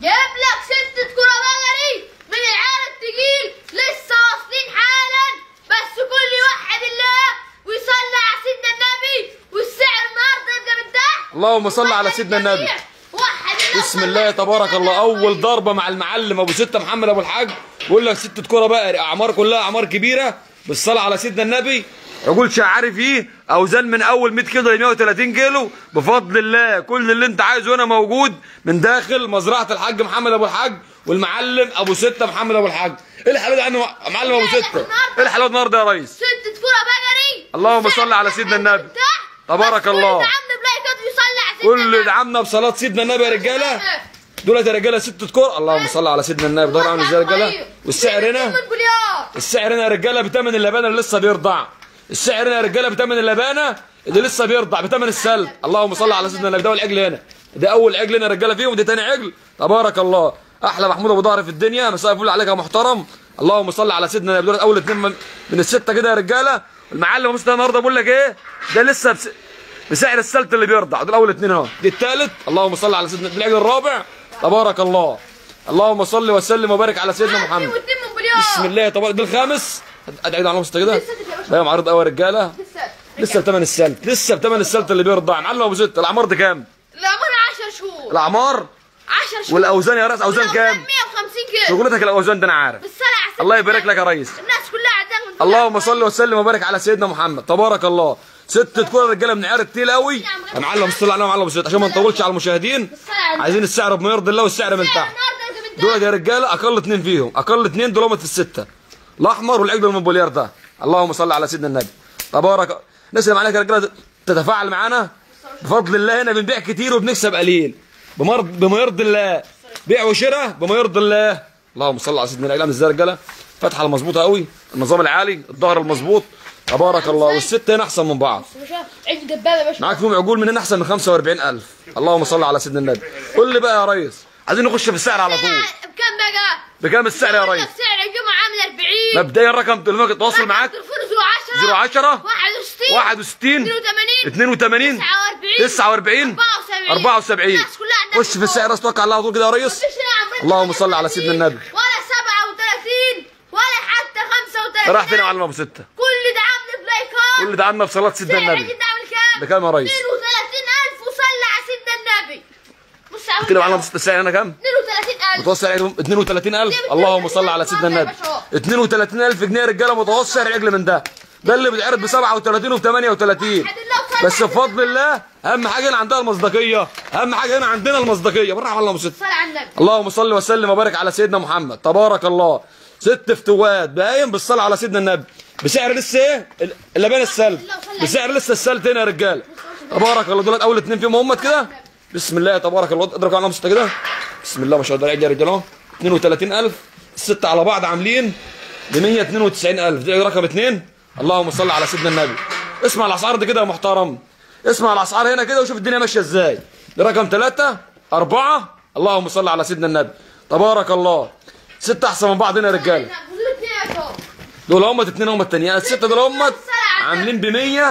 جايب لك ستة كرة بقري من العيال التقيل لسه واصلين حالا بس كل يوحد الله ويصلي على سيدنا النبي والسعر النهارده يبقى من تحت اللهم صل على سيدنا النبي وحد الله بسم الله تبارك الله اول ضربه مع المعلم ابو سته محمد ابو الحاج يقول لك ستة كوره بقري اعمار كلها اعمار كبيره بالصلاه على سيدنا النبي عقول شعاري فيه اوزان من اول 100 كيلو ل 130 كيلو بفضل الله كل اللي انت عايزه هنا موجود من داخل مزرعه الحاج محمد ابو الحاج والمعلم ابو سته محمد ابو الحاج ايه الحلاوه دي عنه معلم ابو سته ايه الحلاوه النهارده يا ريس ستة كرة بقري اللهم والسعر صل على من سيدنا تحت النبي. من تحت. تبارك بس كل الله. اللي عامله بلايكات ويصلي على سيدنا كل النبي. دعمنا بصلاه سيدنا النبي يا رجاله دولت يا رجاله ستة كور اللهم صل على سيدنا النبي دور عامل ازاي يا رجاله والسعر هنا من بليار السعر هنا يا رجاله بثمن اللبانه اللي لسه بيرضع السعر هنا يا رجاله بثمن اللبانه اللي لسه بيرضع بثمن السلب اللهم صل على سيدنا النبي ده اول عجل هنا ده اول عجل هنا يا رجاله فيهم ودي تاني عجل تبارك الله احلى محمود ابو ظهر في الدنيا مساء الفل عليك يا محترم اللهم صل على سيدنا النبي دول اول اتنين من من السته كده يا رجاله المعلم ابو سته النهارده بقول لك ايه ده لسه بس بسعر السلت اللي بيرضع دول اول اتنين اهو دي الثالث اللهم صل على سيدنا العجل الرابع تبارك الله اللهم صل وسلم وبارك على سيدنا محمد واتنين من بليار بسم الله تبارك ده الخامس ادعي على مستوى كده لسه يا باشا. لا معرض قوي يا رجاله لسه لسه بثمن السلت لسه بثمن السلت اللي بيرضع معلم ابو ست الاعمار دي كام الأمانة 10 شهور الاعمار 10 شهور والاوزان يا راس اوزان كام 150 كيلو شغلتك الاوزان ده انا عارف بالصلاة على سيدنا الله يبارك النبي. لك يا ريس الناس كلها عندها من اللهم صل وسلم وبارك على سيدنا محمد تبارك الله ست كوره رجاله من عيار التقيل قوي يا معلم صل على معلم ابو ست عشان ما نطولش على المشاهدين عايزين السعر بما يرضي الله والسعر من تحت النهارده انت من دول يا رجاله اقل اثنين فيهم اقل اثنين دول هم في السته الاحمر والعقد المنبوليار ده اللهم صل على سيدنا النبي تبارك نسلم عليك يا رجاله تتفاعل معانا بفضل الله هنا بنبيع كتير وبنكسب قليل بمرض بما يرضي الله بيع وشراء بما يرضي الله اللهم صل على سيدنا النبي ازاي يا رجاله فتحه المظبوطه قوي النظام العالي الظهر المظبوط تبارك الله والسته هنا احسن من بعض باشا عيد دبابه يا باشا معاك فيهم عقول من هنا احسن من 45000 اللهم صل على سيدنا النبي قول لي بقى يا ريس عايزين نخش في السعر على طول بكم بقى؟ بكام السعر يا ريس سعر الجمعة عامل 40 مبدئيا رقم تليفونك يتواصل معاك تليفون 010 010 61 61 82 82 49 49 74 الناس كلها عندها خش في السعر بس توكل على الله على طول كده يا ريس مفيش هنا عمرك اللهم صل على سيدنا النبي. ولا 37 ولا حتى 35 راح فين يا معلم ابو سته كل ده عامل بلايكات كل ده عنا في صلاه سيدنا سعر النبي العيد ده عامل كام؟ بكام يا ريس 32000 وصلي على سيدنا النبي بص يا عم كده يا معلم ابو سته السعر هنا كام 32000 متوسط عجل 32000 اللهم صل على سيدنا النبي 32000 جنيه يا رجاله متوسط سعر عجل من ده ده اللي بيتعرض ب 37 وب 38 بس بفضل الله اهم حاجه هنا عندها المصداقيه اهم حاجه هنا عندنا المصداقيه بالراحه على ابو سته صلي على النبي اللهم صل وسلم وبارك على سيدنا محمد تبارك الله ست فتوات باين بالصلاه على سيدنا النبي بسعر لسه ايه ال- اللبان السلب بسعر لسه السلت هنا يا رجاله تبارك الله دولت اول اتنين فيهم هم كده بسم الله تبارك الله ادركوا على نفسك كده بسم الله ما شاء الله عليك يا رجاله اهو 32000 الست على بعض عاملين ب 192000 دي رقم اثنين اللهم صل على سيدنا النبي اسمع الاسعار دي كده يا محترم اسمع الاسعار هنا كده وشوف الدنيا ماشيه ازاي دي رقم ثلاثة أربعة اللهم صل على سيدنا النبي تبارك الله ستة أحسن من بعض هنا يا رجالة دول هم اتنين هم التانيين الستة دول هم عاملين ب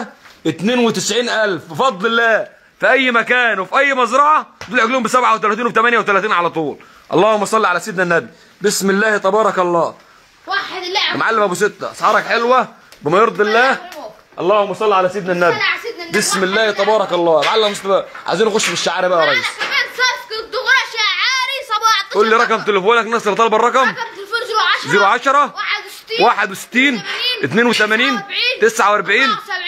192000 بفضل الله في أي مكان وفي أي مزرعة دول عجلهم ب 37 وب 38 على طول اللهم صل على سيدنا النبي بسم الله تبارك الله واحد الله يا معلم أبو ستة أسعارك حلوة بما يرضي الله اللهم صل على سيدنا النبي صل على سيدنا النبي. بسم الله تبارك الله يا معلم مصطفى عايزين نخش في الشعر بقى يا انا ريس كمان صفقة دغرة شعاري 17 قول لي رقم تليفونك الناس اللي طالبه الرقم رقم تليفون 010 61 61 82 49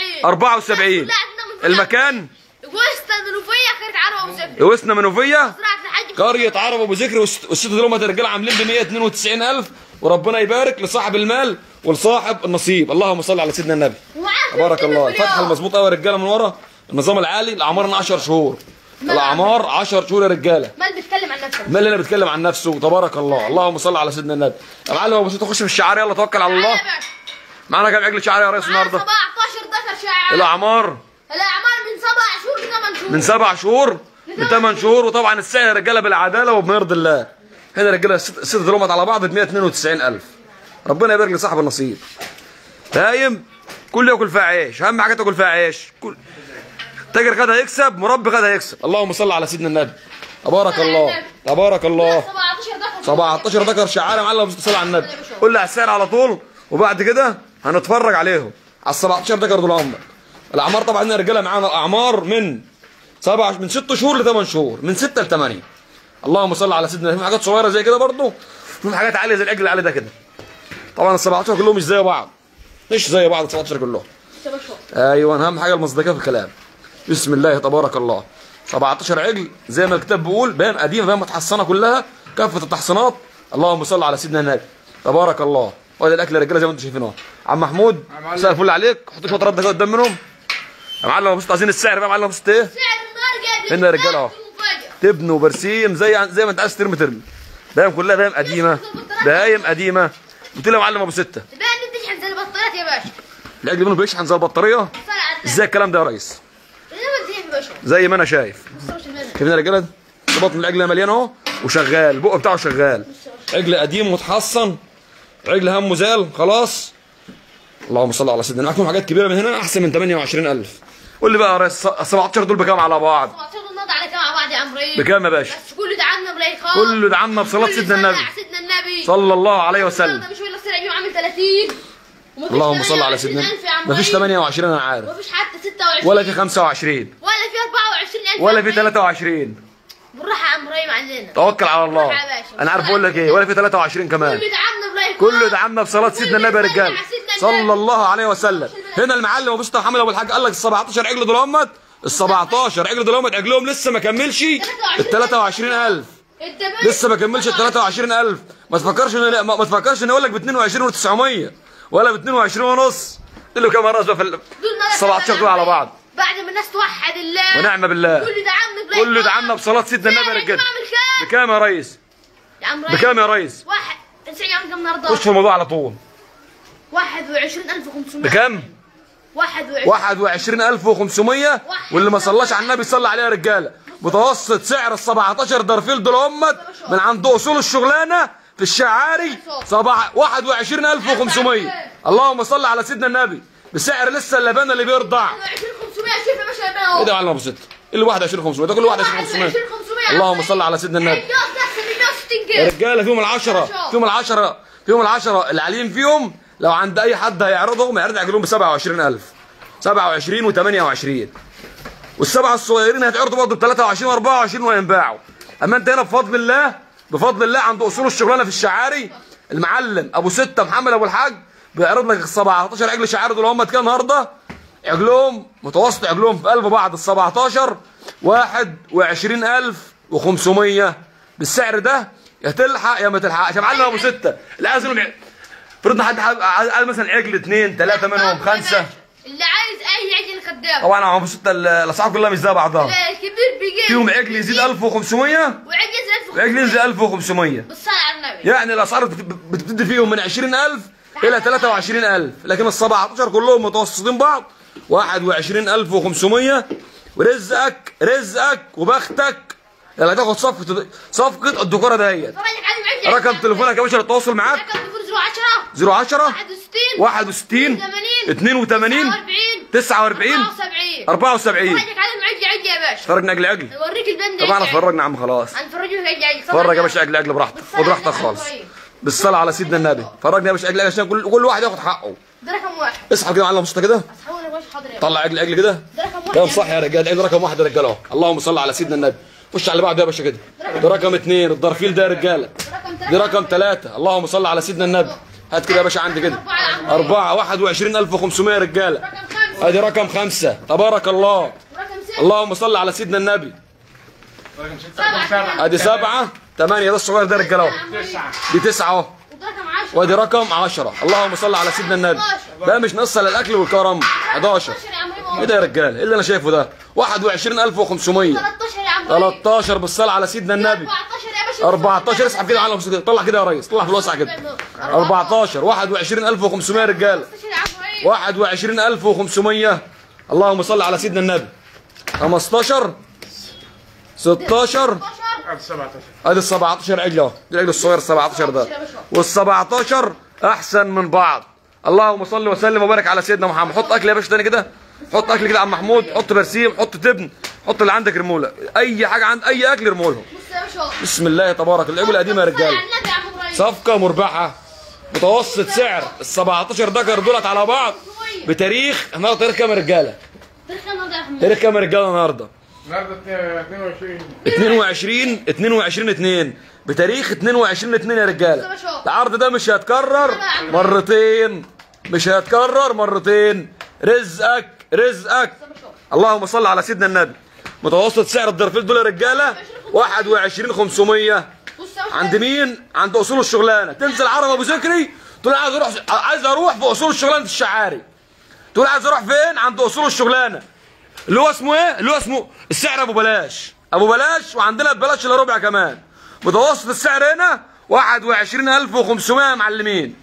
74 المكان وسط النوفية كانت عربة وزفت وسنا منوفيه زراعة الحاج قرية عرب ابو ذكر والست والست دول هم الرجاله عاملين ب 192000 وربنا يبارك لصاحب المال ولصاحب النصيب اللهم صل على سيدنا النبي ومعاك تبارك اتنين الله مليون. الفتحه المظبوط قوي يا رجاله من ورا النظام العالي الاعمار 10 شهور الاعمار 10 شهور يا رجاله مال بيتكلم عن نفسه مال اللي بيتكلم عن نفسه تبارك الله اللهم صل على سيدنا النبي يا معلم ابو تخش في الشعار يلا توكل على الله معانا كام عجل شعر يا ريس النهارده 17 ذكر شعار الاعمار الاعمار من سبع شهور لثمان شهور من سبع شهور من ثمان شهور وطبعا السعر يا رجاله بالعداله وبما يرضي الله هنا يا رجاله الست الست ظلمت على بعض ب 192000 ربنا يبارك لصاحب النصيب فاهم كل ياكل فيها عيش اهم حاجه تاكل فيها عيش كل تاجر غدا هيكسب مربي غدا هيكسب اللهم صل على سيدنا النبي تبارك الله تبارك الله 17 ذكر 17 ذكر شعار يا معلم صلى على النبي قول لي على السعر على طول وبعد كده هنتفرج عليهم على ال 17 ذكر دول عمر الاعمار طبعا هنا رجاله معانا الاعمار من سبع من ست شهور لثمان شهور من ستة لثمانية اللهم صل على سيدنا في حاجات صغيره زي كده برضه في حاجات عاليه زي العجل اللي عليه ده كده طبعا ال 17 كلهم مش زي بعض مش زي بعض ال 17 كلهم ايوه اهم حاجه المصداقيه في الكلام بسم الله تبارك الله 17 عجل زي ما الكتاب بيقول بيان قديمه بيان متحصنه كلها كافه التحصينات اللهم صل على سيدنا النبي تبارك الله وده الاكل يا رجاله زي ما انتم شايفين اهو عم محمود مساء الفل عليك حط شويه رد كده قدام منهم يا معلم ابو عايزين السعر بقى يا معلم ابو ايه سعر النار قاعد هنا يا رجالة أهو. تبن وبرسيم زي زي ما انت عايز ترمي ترمي بهايم كلها بهايم قديمه بهايم قديمه قلت له يا معلم ابو سته بقى انت تشحن زي البطاريات يا باشا العجل منه بيشحن زي البطاريه صل على النبي ازاي الكلام ده يا ريس زي ما انت يا باشا زي ما انا شايف ما تصورش المنى. شايفين يا رجاله ده بطن العجل مليان اهو وشغال البق بتاعه شغال عجل قديم متحصن عجل همه زال خلاص اللهم صل على سيدنا معاكم حاجات كبيره من هنا احسن من 28000 قول لي بقى يا ريس ال 17 دول بكام على بعض 17 النار على كام مع بعض يا عمري بكام يا باشا بس كله دعمنا بلا يخاف كله دعمنا بصلاه كله سيدنا صلى النبي على سيدنا النبي صلى الله عليه وسلم ده مش ولا سرع يوم عامل 30 ومفيش اللهم صل على سيدنا 28,000 يا عمري. مفيش 28 انا عارف مفيش حتى 26 ولا في 25 ولا في 24000 ولا في يا عمري. 23 بالراحه يا عمري عندنا توكل على الله بالراحة يا باشا. انا عارف اقول لك ايه ولا في 23 كمان كله دعمنا بلا يخاف كله دعمنا بصلاه سيدنا النبي يا كله رجاله على سيدنا صلى النبي. الله عليه وسلم هنا المعلم ابو سيدنا محمد ابو الحاج قال لك ال 17 عجل دول امت ال 17 عجل دول امت عجلهم لسه ما كملش ال 23000 انت بس لسه ما كملش ال 23000 ما تفكرش ان ما ما تفكرش ان اقول لك ب 22 و900 ولا ب 22 ونص قلت له كام راس بقى في ال دول نار 17 دول على بعض بعد ما الناس توحد الله ونعم بالله كله دعمنا بلا كله يخاف. دعمنا بصلاه سيدنا النبي يا سعر رجاله الإمام الكام؟ بكام يا ريس يا عمري بكام يا ريس واحد انسى يا عم كم النهارده خش في الموضوع على طول 21500 بكام 21 21500 واللي ما صلاش على النبي صلى عليه يا رجاله متوسط سعر ال 17 درفيل دول امت من عند اصول الشغلانه في الشعاري صباح 21500 اللهم صل على سيدنا النبي بسعر لسه اللبان اللي بيرضع 21500 شوف يا باشا يبقى ايه اهو ده يا معلم ابو ست اللي 21500 ده كل 21500 21500 اللهم صل على سيدنا النبي الجوز ده احسن من 160 يا جنيه رجاله فيهم العشرة فيهم العشرة فيهم العشرة اللي عاليين فيهم لو عند اي حد هيعرضهم هيعرض يعجلهم ب 27000 27 و28 والسبعه الصغيرين هيتعرضوا برضه ب 23 و24 وينباعوا اما انت هنا بفضل الله بفضل الله عند اصول الشغلانه في الشعاري المعلم ابو سته محمد ابو الحاج بيعرض لك ال 17 عجل شعاري دول هم كده النهارده عجلهم متوسط عجلهم في قلب بعض ال 17 21500 بالسعر ده يا تلحق يا ما تلحقش يا معلم ابو سته اللي عايز منهم ع- فرضنا حد حد- عايز مثلا عجل اثنين ثلاثه منهم خمسه اللي عايز اي عجل خدام طبعا يا ابو سته ال- الاسعار كلها مش زي بعضها لا، الكبير بيجي فيهم عجل يزيد 1500 وعجل يزيد 1000 وعجل ينزل 1500 بالصلاة على النبي يعني الاسعار بت- بتبتدي فيهم من 20000 الى 23000 لكن ال 17 كلهم متوسطين بعض 21500 ورزقك رزقك وبختك اللي هتاخد صفقه صفقه الدكوره ديت طبعا يا معلم عندي رقم تليفونك يا باشا للتواصل معاك رقم تليفون 010 010 61 61 82 49 74 74 طبعا يا معلم عندي عندي يا باشا فرجنا اجل اجل اوريك البند طبعا اتفرجنا يا عم خلاص هنفرجك عندي عندي اتفرج يا باشا اجل اجل براحتك خد راحتك خالص بالصلاه على سيدنا النبي فرجنا يا باشا اجل اجل عشان كل كل واحد ياخد حقه ده رقم واحد اسحب كده معلم صوتك كده اصحابنا يا باشا حاضر يا باشا طلع اجل اجل كده ده رقم واحد ده يا صح يا رجاله العيد رقم واحد يا رجاله اهو اللهم صل على سيدنا النبي خش على اللي بعده يا باشا كده ده رقم اثنين الضرفيل ده يا رجاله رقم دي رقم ثلاثة اللهم صل على سيدنا النبي هات كده يا باشا عندي كده أربعة واحد وعشرين ألف وخمسمائة رجالة رقم خمسة ادي رقم خمسة تبارك الله رقم ستة اللهم صل على سيدنا النبي سبعة ادي سبعة ثمانية ده الصغير ده رجاله اهو دي تسعة اهو وده رقم عشرة وادي رقم عشرة اللهم صل على سيدنا النبي ده مش نص للأكل والكرم 11 13 يا عم ايه ده يا رجاله ايه اللي انا شايفه ده 21500 13 يا عم 13 بالصلاة على سيدنا النبي 14 يا باشا 14 اسحب كده على كده طلع كده يا ريس طلع في الوسع كده 14 21500 رجاله 15 يا عم 21500 اللهم صل على سيدنا النبي 15 16 ادي ال 17 عجل اهو دي العجل الصغير ال 17 ده وال 17 احسن من بعض اللهم صل وسلم وبارك على سيدنا محمد حط اكل يا باشا تاني كده حط اكل كده يا عم محمود حط برسيم حط تبن حط اللي عندك رموله اي حاجه عند اي اكل رمولهم بص يا باشا بسم الله تبارك العجول القديمه يا رجاله صلي على النبي يا عم ابراهيم صفقه مربحه متوسط سعر ال 17 دكر دولت على بعض بتاريخ النهارده تاريخ كام يا رجاله؟ تاريخ النهارده يا احمد تاريخ كام يا رجاله النهارده؟ النهارده 22 22 22 2 بتاريخ 22 2 يا رجاله بص يا باشا. العرض ده مش هيتكرر مرتين مش هيتكرر مرتين رزقك رزقك اللهم صل على سيدنا النبي متوسط سعر الضرفين دول يا رجاله 21 500 بص يا باشا عند مين؟ عند اصول الشغلانه تنزل عرب ابو ذكري تقول عايز اروح عايز اروح في اصول الشغلانه الشعاري تقول عايز اروح فين؟ عند اصول الشغلانه اللي هو اسمه ايه؟ اللي هو اسمه السعر ابو بلاش ابو بلاش وعندنا ببلاش الا ربع كمان متوسط السعر هنا 21500 يا معلمين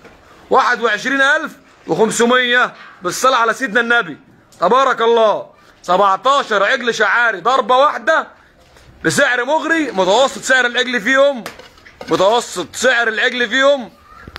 21500 بالصلاه على سيدنا النبي تبارك الله 17 عجل شعاري ضربه واحده بسعر مغري متوسط سعر العجل فيهم متوسط سعر العجل فيهم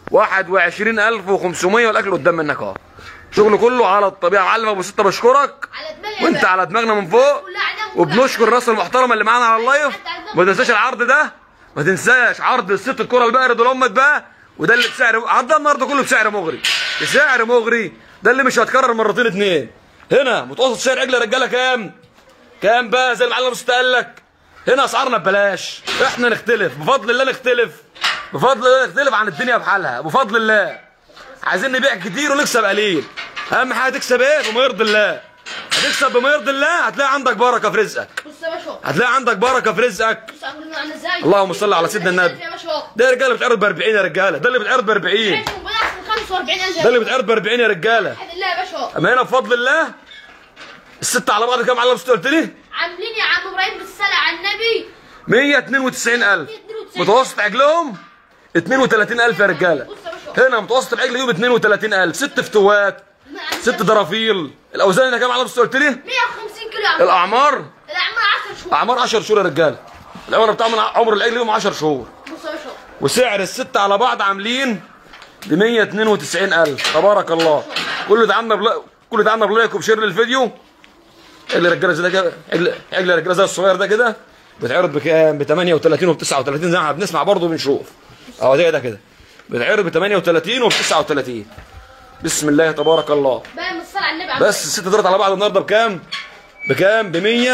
21500 والاكل قدام منك اهو شغل كله على الطبيعه معلم ابو سته بشكرك على دماغي وانت على دماغنا من فوق وبنشكر الناس المحترمه اللي معانا على اللايف ما تنساش العرض ده ما تنساش عرض الست الكره البقري دول امك بقى وده اللي بسعر عرض ده النهارده كله بسعر مغري بسعر مغري ده اللي مش هيتكرر مرتين اتنين هنا متوسط سعر عجل يا رجاله كام؟ كام بقى زي المعلم مست قال لك هنا اسعارنا ببلاش احنا نختلف بفضل الله نختلف بفضل الله نختلف عن الدنيا بحالها بفضل الله عايزين نبيع كتير ونكسب قليل اهم حاجه تكسب ايه بما يرضي الله هتكسب بما يرضي الله هتلاقي عندك بركه في رزقك بص يا باشا هتلاقي عندك بركه في رزقك بص عاملين عامل ازاي اللهم صل على سيدنا النبي. يا باشا ده يا رجاله بتعرض ب 40 يا رجاله ده اللي بتعرض ب 40 شايفهم بدا احسن 45000 ده اللي بتعرض ب 40 يا رجاله بحد الله يا باشا اما هنا بفضل الله الست على بعض كام معلم مست قلت لي عاملين يا عم ابراهيم بالصلاه على النبي 192000 متوسط عجلهم 32000 يا رجاله بص يا باشا هنا متوسط العجل يوم 32000 ست فتوات ست درافيل الاوزان هنا كام على بص قلت لي 150 كيلو يا عم الاعمار الاعمار 10 شهور اعمار 10 شهور يا رجاله العمر بتاعهم من عمر العجل يوم 10 شهور بص يا باشا وسعر الست على بعض عاملين ب 192000 تبارك الله كله دعمنا بلا... كله دعمنا بلايك وبشير للفيديو اللي رجاله زي ده كده عجل عجل رجاله زي الصغير ده كده بتعرض بكام ب 38 وب 39 زي ما احنا بنسمع برضه بنشوف اهو زي ده كده بتعرض ب 38 وب 39 بسم الله تبارك الله باين بالصلاه على النبي عم بس الست دولت على بعض النهارده بكام؟ بكام؟ ب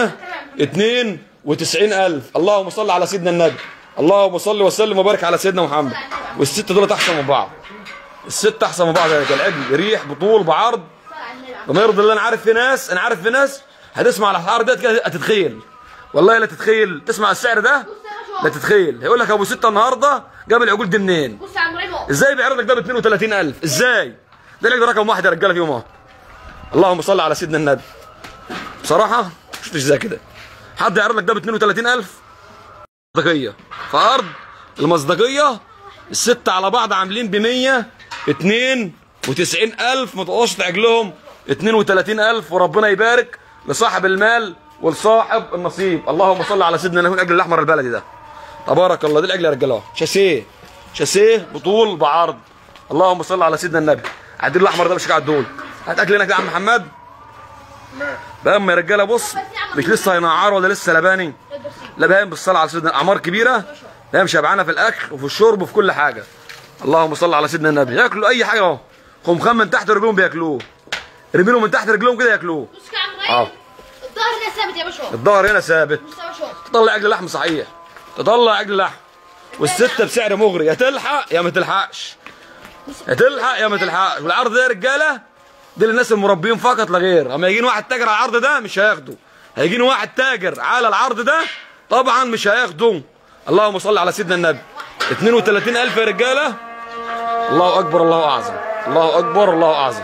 192000 اللهم صل على سيدنا النبي اللهم صل وسلم وبارك على سيدنا محمد والست دولت احسن من بعض الست احسن من بعض يا رجال عجل ريح بطول بعرض بالصلاه على النبي عم بما يرضي الله انا عارف في ناس انا عارف في ناس هتسمع الاسعار ديت كده هتتخيل والله لا تتخيل تسمع السعر ده بص يا لا باشا تتخيل هيقول لك ابو سته النهارده جاب العجول دي منين؟ بص يا عم ابراهيم اهو. ازاي بيعرض لك ده ب 32000 ازاي ده اللي رقم واحد يا رجاله فيهم اهو اللهم صل على سيدنا النبي بصراحه ما شفتش زي كده حد يعرض لك ده ب 32000 مصداقيه في ارض المصداقيه الست على بعض عاملين ب 192000 متوسط عجلهم 32000 وربنا يبارك لصاحب المال ولصاحب النصيب اللهم صل على سيدنا النبي العجل الاحمر البلدي ده تبارك الله دي العجل يا رجاله اهو شاسيه شاسيه بطول بعرض اللهم صل على سيدنا النبي عديل الاحمر ده مش قاعد دول هات اكل هنا كده يا عم محمد بقى اما يا رجاله بص مش لسه هينعر ولا لسه لباني لا باين بالصلاه على سيدنا اعمار كبيره لا مش شبعانه في الاكل وفي الشرب وفي كل حاجه اللهم صل على سيدنا النبي ياكلوا اي حاجه اهو خمخام من تحت رجلهم بياكلوه رميلهم من تحت رجلهم كده ياكلوه بص كده يا عم اه. ابراهيم الظهر ده ثابت يا باشا الظهر هنا ثابت بص يا باشا تطلع عجل لحم صحيح تطلع عجل لحم والستة بسعر مغري يا تلحق يا ما تلحقش يا تلحق يا ما تلحقش والعرض ده يا رجاله دي للناس المربيين فقط لا غير اما يجينا واحد تاجر على العرض ده مش هياخده هيجينا واحد تاجر على العرض ده طبعا مش هياخده اللهم صل على سيدنا النبي 32000 يا رجاله الله اكبر الله اعظم الله اكبر الله اعظم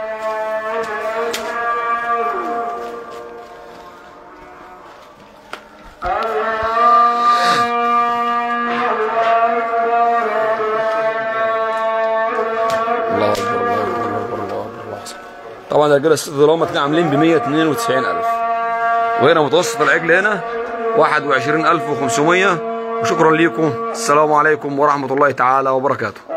الله اكبر الله اكبر الله اكبر الله اكبر الله أحسن. طبعا الرجاله الست دول هم كانوا عاملين ب 192000 وهنا متوسط العجل هنا 21500 وشكرا لكم السلام عليكم ورحمه الله تعالى وبركاته